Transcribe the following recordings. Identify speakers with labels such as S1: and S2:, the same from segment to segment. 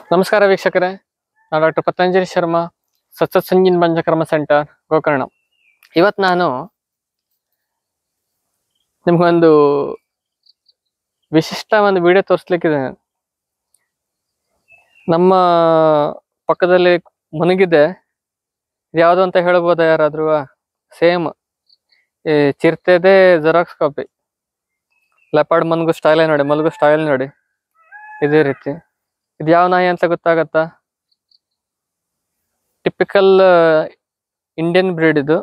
S1: ನಮಸ್ಕಾರ ವೀಕ್ಷಕರೇ ನಾನು ಡಾಕ್ಟರ್ ಪತಂಜಲಿ ಶರ್ಮಾ ಸತ್ಸತ್ ಸಂಜೀನ್ ಪಂಚಕರ್ಮ ಸೆಂಟರ್ ಗೋಕರ್ಣ ಇವತ್ತು ನಾನು ನಿಮ್ಗೊಂದು ವಿಶಿಷ್ಟ ಒಂದು ವಿಡಿಯೋ ತೋರಿಸ್ಲಿಕ್ಕಿದೆ ನಮ್ಮ ಪಕ್ಕದಲ್ಲಿ ಮನಗಿದೆ ಯಾವುದು ಅಂತ ಹೇಳ್ಬೋದಾ ಯಾರಾದ್ರೂ ಸೇಮ್ ಈ ಚಿರತೆದೇ ಜೆರಾಕ್ಸ್ ಕಾಪಿ ಲೆಪಾರ್ಡ್ ಮನ್ಗು ಸ್ಟೈಲ್ ನೋಡಿ ಮಲ್ಗು ಸ್ಟೈಲ್ ನೋಡಿ ಇದೇ ರೀತಿ ಇದು ಯಾವ ನಾಯಿ ಅಂತ ಗೊತ್ತಾಗತ್ತಾ ಟಿಪಿಕಲ್ ಇಂಡಿಯನ್ ಬ್ರೀಡ್ ಇದು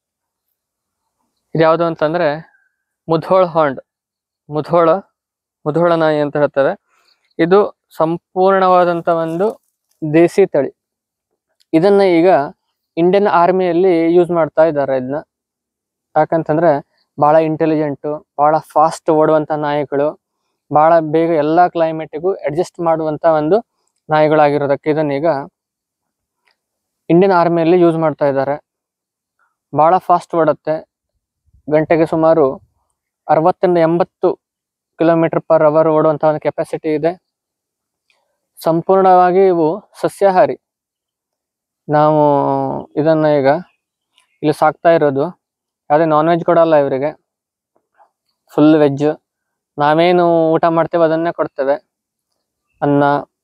S1: ಇದು ಯಾವುದು ಅಂತಂದ್ರೆ ಮುಧೋಳ ಹಾಂಡ್ ಮುಧೋಳ ಮುಧೋಳ ನಾಯಿ ಅಂತ ಹೇಳ್ತಾರೆ ಇದು ಸಂಪೂರ್ಣವಾದಂತ ಒಂದು ದೇಸಿ ತಳಿ ಇದನ್ನ ಈಗ ಇಂಡಿಯನ್ ಆರ್ಮಿಯಲ್ಲಿ ಯೂಸ್ ಮಾಡ್ತಾ ಇದ್ದಾರೆ ಇದನ್ನ ಯಾಕಂತಂದ್ರೆ ಬಹಳ ಇಂಟೆಲಿಜೆಂಟು ಬಹಳ ಫಾಸ್ಟ್ ಓಡುವಂತ ನಾಯಿಗಳು ಬಹಳ ಬೇಗ ಎಲ್ಲಾ ಕ್ಲೈಮೇಟಿಗೂ ಅಡ್ಜಸ್ಟ್ ಮಾಡುವಂತ ಒಂದು ನಾಯಿಗಳಾಗಿರೋದಕ್ಕೆ ಇದನ್ನೀಗ ಇಂಡಿಯನ್ ಆರ್ಮಿಯಲ್ಲಿ ಯೂಸ್ ಮಾಡ್ತಾ ಇದ್ದಾರೆ ಬಹಳ ಫಾಸ್ಟ್ ಓಡುತ್ತೆ ಗಂಟೆಗೆ ಸುಮಾರು ಅರವತ್ತರಿಂದ ಎಂಬತ್ತು ಕಿಲೋಮೀಟರ್ ಪರ್ ಅವರ್ ಓಡುವಂತ ಒಂದು ಕೆಪಾಸಿಟಿ ಇದೆ ಸಂಪೂರ್ಣವಾಗಿ ಇವು ಸಸ್ಯಾಹಾರಿ ನಾವು ಇದನ್ನ ಈಗ ಇಲ್ಲಿ ಸಾಕ್ತಾ ಇರೋದು ಯಾವುದೇ ನಾನ್ ವೆಜ್ ಕೊಡಲ್ಲ ಇವರಿಗೆ ಫುಲ್ ವೆಜ್ ನಾವೇನು ಊಟ ಮಾಡ್ತೇವೆ ಅದನ್ನೇ ಕೊಡ್ತೇವೆ ಅನ್ನ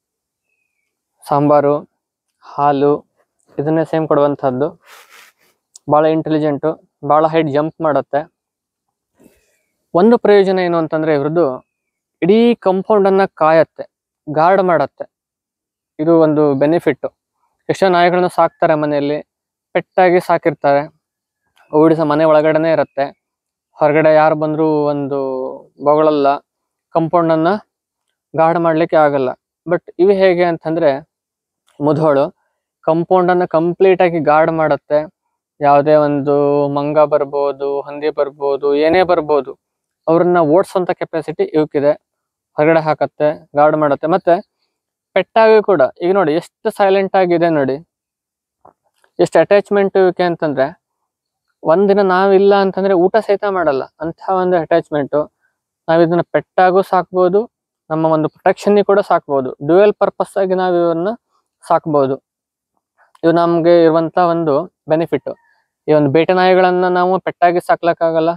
S1: ಸಾಂಬಾರು ಹಾಲು ಇದನ್ನೇ ಸೇಮ್ ಕೊಡುವಂಥದ್ದು ಭಾಳ ಇಂಟೆಲಿಜೆಂಟು ಭಾಳ ಹೈಟ್ ಜಂಪ್ ಮಾಡುತ್ತೆ ಒಂದು ಪ್ರಯೋಜನ ಏನು ಅಂತಂದ್ರೆ ಇವ್ರದ್ದು ಇಡೀ ಕಂಪೌಂಡ್ ಅನ್ನ ಕಾಯತ್ತೆ ಗಾರ್ಡ್ ಮಾಡತ್ತೆ ಇದು ಒಂದು ಬೆನಿಫಿಟ್ ಎಷ್ಟೋ ನಾಯಿಗಳನ್ನ ಸಾಕ್ತಾರೆ ಮನೆಯಲ್ಲಿ ಪೆಟ್ಟಾಗಿ ಸಾಕಿರ್ತಾರೆ ಓಡಿಸ ಮನೆ ಒಳಗಡೆನೆ ಇರುತ್ತೆ ಹೊರಗಡೆ ಯಾರು ಬಂದ್ರು ಒಂದು ಬೊಗಳಲ್ಲ ಕಂಪೌಂಡ್ ಅನ್ನ ಗಾರ್ಡ್ ಮಾಡ್ಲಿಕ್ಕೆ ಆಗಲ್ಲ ಬಟ್ ಇವು ಹೇಗೆ ಅಂತಂದ್ರೆ ಮುಧೋಳು ಕಂಪೌಂಡ್ ಅನ್ನ ಕಂಪ್ಲೀಟ್ ಆಗಿ ಗಾರ್ಡ್ ಮಾಡುತ್ತೆ ಯಾವುದೇ ಒಂದು ಮಂಗ ಬರ್ಬೋದು ಹಂದಿ ಬರ್ಬೋದು ಏನೇ ಬರ್ಬೋದು ಅವ್ರನ್ನ ಓಡಿಸುವಂತ ಕೆಪಾಸಿಟಿ ಇವಕ್ಕಿದೆ ಹೊರಗಡೆ ಹಾಕತ್ತೆ ಗಾರ್ಡ್ ಮಾಡುತ್ತೆ ಮತ್ತೆ ಪೆಟ್ಟಾಗಿ ಕೂಡ ಈಗ ನೋಡಿ ಎಷ್ಟು ಸೈಲೆಂಟ್ ಆಗಿದೆ ನೋಡಿ ಎಷ್ಟು ಅಟ್ಯಾಚ್ಮೆಂಟ್ ಇವಕ್ಕೆ ಅಂತಂದ್ರೆ ಒಂದಿನ ನಾವಿಲ್ಲ ಅಂತಂದ್ರೆ ಊಟ ಸಹಿತ ಮಾಡಲ್ಲ ಅಂತ ಒಂದು ಅಟ್ಯಾಚ್ಮೆಂಟ್ ನಾವ್ ಇದನ್ನ ಪೆಟ್ಟಾಗೂ ಸಾಕ್ಬೋದು ನಮ್ಮ ಒಂದು ಪ್ರೊಟೆಕ್ಷನ್ ಕೂಡ ಸಾಕ್ಬೋದು ಡ್ಯೂಯಲ್ ಪರ್ಪಸ್ ಆಗಿ ನಾವು ಇವನ್ನ ಸಾಕ್ಬೋದು ಇವು ನಮ್ಗೆ ಇರುವಂತ ಒಂದು ಬೆನಿಫಿಟ್ ಈ ಒಂದು ಬೇಟೆ ನಾಯಿಗಳನ್ನ ನಾವು ಪೆಟ್ಟಾಗಿ ಸಾಕ್ಲಕ್ಕಾಗಲ್ಲ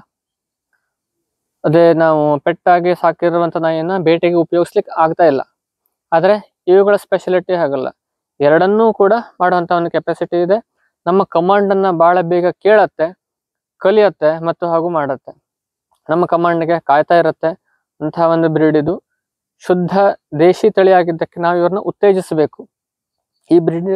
S1: ಅದೇ ನಾವು ಪೆಟ್ಟಾಗಿ ಸಾಕಿರುವಂತ ನಾಯಿಯನ್ನ ಬೇಟೆಗೆ ಉಪಯೋಗಿಸ್ಲಿಕ್ಕೆ ಆಗ್ತಾ ಇಲ್ಲ ಆದ್ರೆ ಇವುಗಳ ಸ್ಪೆಷಾಲಿಟಿ ಆಗಲ್ಲ ಎರಡನ್ನೂ ಕೂಡ ಮಾಡುವಂತ ಒಂದು ಕೆಪಾಸಿಟಿ ಇದೆ ನಮ್ಮ ಕಮಾಂಡ್ ಅನ್ನ ಬಹಳ ಬೇಗ ಕೇಳತ್ತೆ ಕಲಿಯತ್ತೆ ಮತ್ತು ಹಾಗೂ ಮಾಡತ್ತೆ ನಮ್ಮ ಕಮಾಂಡ್ಗೆ ಕಾಯ್ತಾ ಇರತ್ತೆ ಅಂತಹ ಒಂದು ಬ್ರೀಡ್ ಇದು ಶುದ್ಧ ದೇಶಿ ತಳಿ ಆಗಿದ್ದಕ್ಕೆ ನಾವು ಇವ್ರನ್ನ ಉತ್ತೇಜಿಸಬೇಕು ಈ ಬ್ರೀಡ್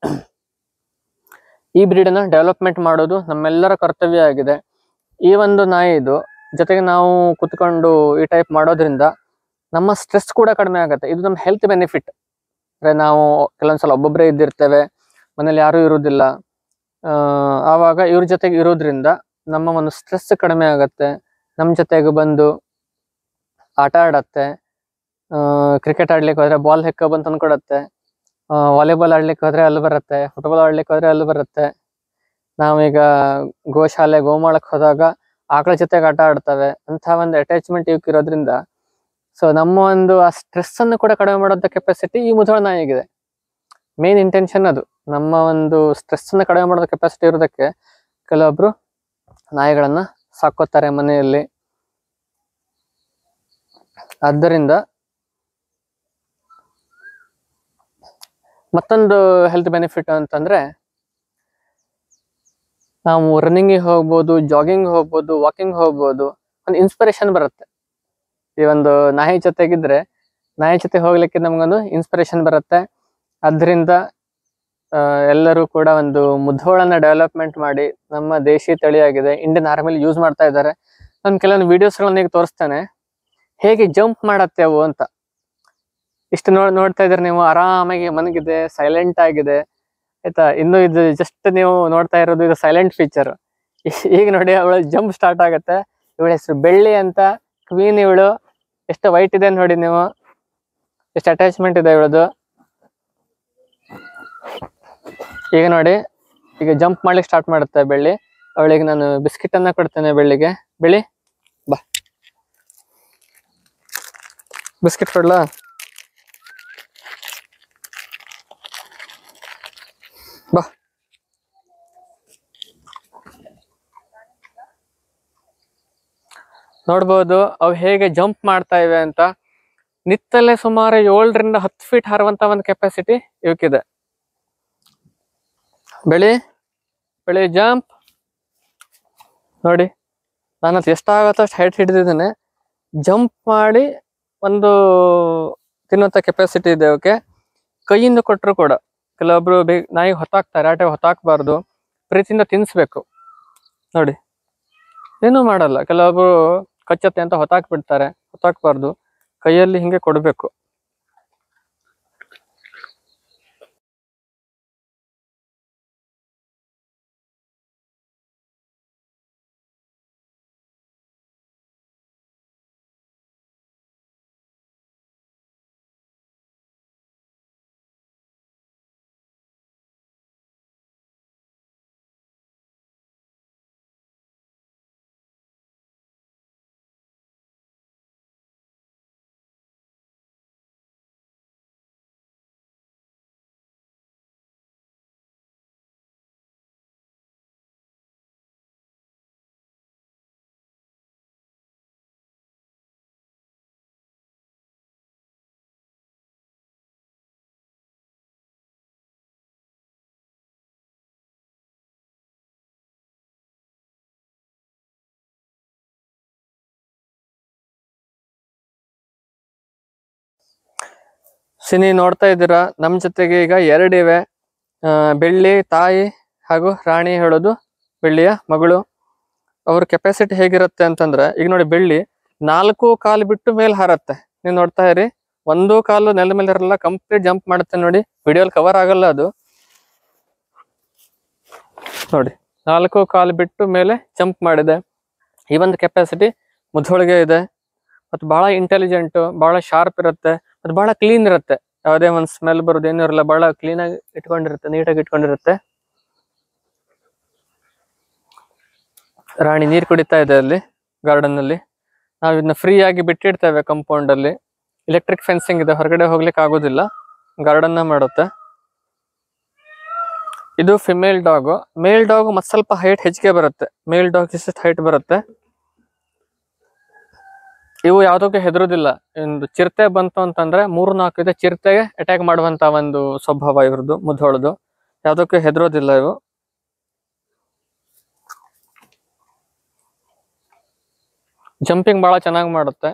S1: ಈ ಬ್ರೀಡ್ ಅನ್ನ ಡೆವಲಪ್ಮೆಂಟ್ ಮಾಡೋದು ನಮ್ಮೆಲ್ಲರ ಕರ್ತವ್ಯ ಆಗಿದೆ ಈ ಒಂದು ನಾಯಿ ಇದು ಜೊತೆಗೆ ನಾವು ಕುತ್ಕೊಂಡು ಈ ಟೈಪ್ ಮಾಡೋದ್ರಿಂದ ನಮ್ಮ ಸ್ಟ್ರೆಸ್ ಕೂಡ ಕಡಿಮೆ ಆಗುತ್ತೆ ಇದು ನಮ್ಮ ಹೆಲ್ತ್ ಬೆನಿಫಿಟ್ ಅಂದ್ರೆ ನಾವು ಕೆಲವೊಂದ್ಸಲ ಒಬ್ಬೊಬ್ಬರೇ ಇದ್ದಿರ್ತೇವೆ ಮನೇಲಿ ಯಾರೂ ಇರುವುದಿಲ್ಲ ಆ ಆವಾಗ ಇವ್ರ ಜೊತೆಗೆ ಇರೋದ್ರಿಂದ ನಮ್ಮ ಒಂದು ಸ್ಟ್ರೆಸ್ ಕಡಿಮೆ ಆಗತ್ತೆ ನಮ್ಮ ಜೊತೆಗೆ ಬಂದು ಆಟ ಆಡತ್ತೆ ಕ್ರಿಕೆಟ್ ಆಡ್ಲಿಕ್ಕೆ ಹೋದ್ರೆ ಬಾಲ್ ಹೆಕ್ಕ ಬಂದು ತಂದ್ಕೊಡತ್ತೆ ವಾಲಿಬಾಲ್ ಆಡ್ಲಿಕ್ಕೆ ಹೋದ್ರೆ ಅಲ್ಲಿ ಬರುತ್ತೆ ಫುಟ್ಬಾಲ್ ಆಡ್ಲಿಕ್ಕೆ ಹೋದ್ರೆ ಅಲ್ಲಿ ಬರುತ್ತೆ ನಾವೀಗ ಗೋಶಾಲೆ ಗೋಮಾಳಕ್ಕೆ ಹೋದಾಗ ಆಕಳ ಜೊತೆಗೆ ಆಟ ಆಡ್ತವೆ ಅಂತ ಒಂದು ಅಟ್ಯಾಚ್ಮೆಂಟ್ ಇವಕ್ಕಿರೋದ್ರಿಂದ ಸೊ ನಮ್ಮ ಒಂದು ಆ ಸ್ಟ್ರೆಸ್ ಅನ್ನು ಕೂಡ ಕಡಿಮೆ ಮಾಡುವಂತ ಕೆಪಾಸಿಟಿ ಈ ಮುಧೋಳ ನಾಯಿಗಿದೆ ಮೇನ್ ಇಂಟೆನ್ಷನ್ ಅದು ನಮ್ಮ ಒಂದು ಸ್ಟ್ರೆಸ್ ಅನ್ನ ಕಡಿಮೆ ಮಾಡೋ ಕೆಪಾಸಿಟಿ ಇರೋದಕ್ಕೆ ಕೆಲವೊಬ್ರು ನಾಯಿಗಳನ್ನ ಸಾಕೋತಾರೆ ಮನೆಯಲ್ಲಿ ಆದ್ದರಿಂದ ಮತ್ತೊಂದು ಹೆಲ್ತ್ ಬೆನಿಫಿಟ್ ಅಂತಂದ್ರೆ ನಾವು ರನ್ನಿಂಗ್ ಹೋಗ್ಬೋದು ಜಾಗಿಂಗ್ ಹೋಗ್ಬೋದು ವಾಕಿಂಗ್ ಹೋಗ್ಬೋದು ಒಂದು ಇನ್ಸ್ಪಿರೇಷನ್ ಬರುತ್ತೆ ಈ ಒಂದು ನಾಯಿ ಜೊತೆಗಿದ್ರೆ ನಾಯಿ ಜೊತೆ ಹೋಗ್ಲಿಕ್ಕೆ ನಮ್ಗೊಂದು ಇನ್ಸ್ಪಿರೇಷನ್ ಬರುತ್ತೆ ಅದರಿಂದ ಎಲ್ಲರೂ ಕೂಡ ಒಂದು ಮುಧೋಳನ್ನ ಡೆವಲಪ್ಮೆಂಟ್ ಮಾಡಿ ನಮ್ಮ ದೇಶಿ ತಳಿಯಾಗಿದೆ ಇಂಡಿಯನ್ ಆರ್ಮಿಲಿ ಯೂಸ್ ಮಾಡ್ತಾ ಇದ್ದಾರೆ ನಾನು ಕೆಲವೊಂದು ವಿಡಿಯೋಸ್ಗಳನ್ನ ಈಗ ತೋರಿಸ್ತೇನೆ ಹೇಗೆ ಜಂಪ್ ಮಾಡತ್ತೆ ಅವು ಅಂತ ಇಷ್ಟು ನೋಡ್ ನೋಡ್ತಾ ಇದ್ರೆ ನೀವು ಆರಾಮಾಗಿ ಮನಗಿದೆ ಸೈಲೆಂಟ್ ಆಗಿದೆ ಆಯ್ತಾ ಇನ್ನು ಇದು ಜಸ್ಟ್ ನೀವು ನೋಡ್ತಾ ಇರೋದು ಇದು ಸೈಲೆಂಟ್ ಫೀಚರ್ ಈಗ ನೋಡಿ ಅವಳ ಜಂಪ್ ಸ್ಟಾರ್ಟ್ ಆಗತ್ತೆ ಇವಳ ಹೆಸರು ಬೆಳ್ಳಿ ಅಂತ ಕ್ವೀನ್ ಇವಳು ಎಷ್ಟು ವೈಟ್ ಇದೆ ನೋಡಿ ನೀವು ಎಷ್ಟು ಅಟ್ಯಾಚ್ಮೆಂಟ್ ಇದೆ ಇವಳದು ಈಗ ನೋಡಿ ಈಗ ಜಂಪ್ ಮಾಡ್ಲಿಕ್ಕೆ ಸ್ಟಾರ್ಟ್ ಮಾಡುತ್ತೆ ಬೆಳ್ಳಿ ಅವಳಿಗೆ ನಾನು ಬಿಸ್ಕಿಟ್ ಅನ್ನ ಕೊಡ್ತೇನೆ ಬೆಳ್ಳಿಗೆ ಬೆಳ್ಳಿ ಬಾ ಬಿಸ್ಕಿಟ್ ಕೊಡ್ಲಾ ನೋಡ್ಬೋದು ಅವು ಹೇಗೆ ಜಂಪ್ ಮಾಡ್ತಾ ಇವೆ ಅಂತ ನಿತ್ತಲ್ಲೇ ಸುಮಾರು ಏಳರಿಂದ ಹತ್ತು ಫೀಟ್ ಹಾರುವಂತ ಒಂದು ಕೆಪಾಸಿಟಿ ಇವಕ್ಕಿದೆ ಬೆಳಿ ಬೆಳಿ ಜಂಪ್ ನೋಡಿ ನಾನು ಅದು ಎಷ್ಟಾಗತ್ತೋ ಅಷ್ಟು ಹೈಟ್ ಹಿಡಿದಿದ್ದೇನೆ ಜಂಪ್ ಮಾಡಿ ಒಂದು ತಿನ್ನುವಂಥ ಕೆಪಾಸಿಟಿ ಇದೆ ಓಕೆ ಕೈಯಿಂದ ಕೊಟ್ಟರು ಕೂಡ ಕೆಲವೊಬ್ರು ಬೇ ನಾಯಿಗೆ ಹೊತ್ತಾಕ್ತಾರೆ ಆಟೆ ಹೊತ್ತಾಕ್ಬಾರ್ದು ಪ್ರೀತಿಯಿಂದ ತಿನ್ನಿಸ್ಬೇಕು ನೋಡಿ ಏನೂ ಮಾಡಲ್ಲ ಕೆಲವೊಬ್ರು ಕಚ್ಚತ್ತೆ ಅಂತ ಹೊತ್ತಾಕ್ ಬಿಡ್ತಾರೆ ಹೊತ್ತಾಕ್ಬಾರ್ದು ಕೈಯಲ್ಲಿ ಹಿಂಗೆ ಕೊಡಬೇಕು ಸಿನಿ ನೋಡ್ತಾ ಇದ್ದೀರಾ ನಮ್ ಜೊತೆಗೆ ಈಗ ಎರಡಿವೆ ಆ, ಬೆಳ್ಳಿ ತಾಯಿ ಹಾಗೂ ರಾಣಿ ಹೇಳೋದು ಬೆಳ್ಳಿಯ ಮಗಳು ಅವ್ರ ಕೆಪಾಸಿಟಿ ಹೇಗಿರುತ್ತೆ ಅಂತಂದ್ರೆ ಈಗ ನೋಡಿ ಬೆಳ್ಳಿ ನಾಲ್ಕು ಕಾಲು ಬಿಟ್ಟು ಮೇಲೆ ಹಾರತ್ತೆ ನೀವು ನೋಡ್ತಾ ಇರಿ ಒಂದು ಕಾಲು ನೆಲದ ಮೇಲೆ ಇರಲ್ಲ ಕಂಪ್ಲೀಟ್ ಜಂಪ್ ಮಾಡುತ್ತೆ ನೋಡಿ ವಿಡಿಯೋಲ್ ಕವರ್ ಆಗಲ್ಲ ಅದು ನೋಡಿ ನಾಲ್ಕು ಕಾಲು ಬಿಟ್ಟು ಮೇಲೆ ಜಂಪ್ ಮಾಡಿದೆ ಈ ಒಂದು ಕೆಪಾಸಿಟಿ ಮುದ್ದೊಳಗೆ ಇದೆ ಮತ್ತು ಬಹಳ ಇಂಟೆಲಿಜೆಂಟ್ ಬಹಳ ಶಾರ್ಪ್ ಇರುತ್ತೆ ಮತ್ತು ಬಹಳ ಕ್ಲೀನ್ ಇರುತ್ತೆ ಯಾವುದೇ ಒಂದು ಸ್ಮೆಲ್ ಬರೋದು ಏನೂ ಇರಲ್ಲ ಬಹಳ ಕ್ಲೀನ್ ಆಗಿ ಇಟ್ಕೊಂಡಿರುತ್ತೆ ನೀಟಾಗಿ ಇಟ್ಕೊಂಡಿರುತ್ತೆ ರಾಣಿ ನೀರು ಕುಡಿತಾ ಇದೆ ಅಲ್ಲಿ ಗಾರ್ಡನ್ ಅಲ್ಲಿ ನಾವು ಇದನ್ನ ಫ್ರೀ ಆಗಿ ಬಿಟ್ಟಿಡ್ತೇವೆ ಕಾಂಪೌಂಡ್ ಅಲ್ಲಿ ಎಲೆಕ್ಟ್ರಿಕ್ ಫೆನ್ಸಿಂಗ್ ಇದೆ ಹೊರಗಡೆ ಹೋಗ್ಲಿಕ್ಕೆ ಆಗೋದಿಲ್ಲ ಗಾರ್ಡನ್ ಮಾಡುತ್ತೆ ಇದು ಫಿಮೇಲ್ ಡಾಗ್ ಮೇಲ್ ಡಾಗ್ ಮತ್ ಸ್ವಲ್ಪ ಹೈಟ್ ಹೆಚ್ಚಿಗೆ ಬರುತ್ತೆ ಮೇಲ್ ಡಾಗ್ ಇಷ್ಟು ಹೈಟ್ ಬರುತ್ತೆ ಇವು ಯಾವ್ದಕ್ಕೆ ಹೆದರೋದಿಲ್ಲ ಒಂದು ಚಿರತೆ ಬಂತು ಅಂತಂದ್ರೆ ಮೂರು ನಾಲ್ಕು ಇದೆ ಚಿರತೆಗೆ ಅಟ್ಯಾಕ್ ಮಾಡುವಂತ ಒಂದು ಸ್ವಭಾವ ಇವ್ರದ್ದು ಮುದ್ದೋಳದು ಯಾವ್ದಕ್ಕೆ ಹೆದರೋದಿಲ್ಲ ಇವು ಜಂಪಿಂಗ್ ಬಹಳ ಚೆನ್ನಾಗಿ ಮಾಡುತ್ತೆ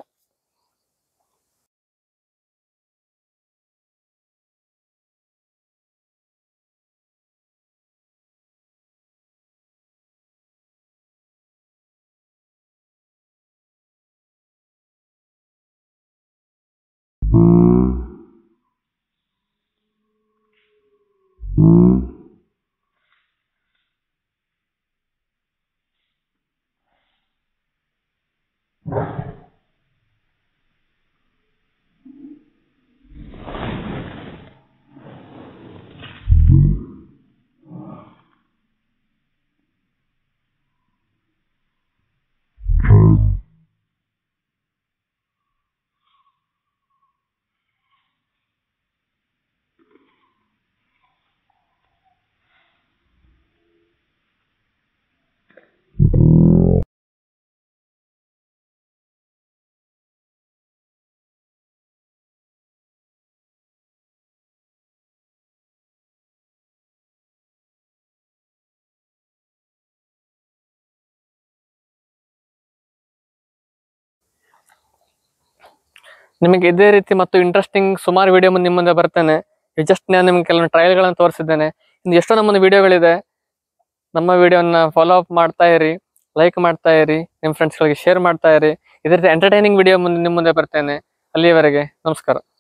S1: ನಿಮಗೆ ಇದೇ ರೀತಿ ಮತ್ತು ಇಂಟ್ರೆಸ್ಟಿಂಗ್ ಸುಮಾರು ವಿಡಿಯೋ ಮುಂದೆ ನಿಮ್ಮ ಮುಂದೆ ಬರ್ತೇನೆ ಜಸ್ಟ್ ನಾನು ನಿಮ್ಗೆ ಕೆಲವೊಂದು ಟ್ರಯಲ್ಗಳನ್ನು ತೋರಿಸಿದ್ದೇನೆ ಇನ್ನು ಎಷ್ಟೋ ನಮ್ಮೊಂದು ವಿಡಿಯೋಗಳಿದೆ ನಮ್ಮ ವಿಡಿಯೋನ ಫಾಲೋ ಅಪ್ ಮಾಡ್ತಾ ಇರಿ ಲೈಕ್ ಮಾಡ್ತಾ ಇರಿ ನಿಮ್ಮ ಫ್ರೆಂಡ್ಸ್ಗಳಿಗೆ ಶೇರ್ ಮಾಡ್ತಾ ಇರಿ ಇದೇ ರೀತಿ ಎಂಟರ್ಟೈನಿಂಗ್ ವಿಡಿಯೋ ಮುಂದೆ ನಿಮ್ಮ ಮುಂದೆ ಬರ್ತೇನೆ ಅಲ್ಲಿಯವರೆಗೆ ನಮಸ್ಕಾರ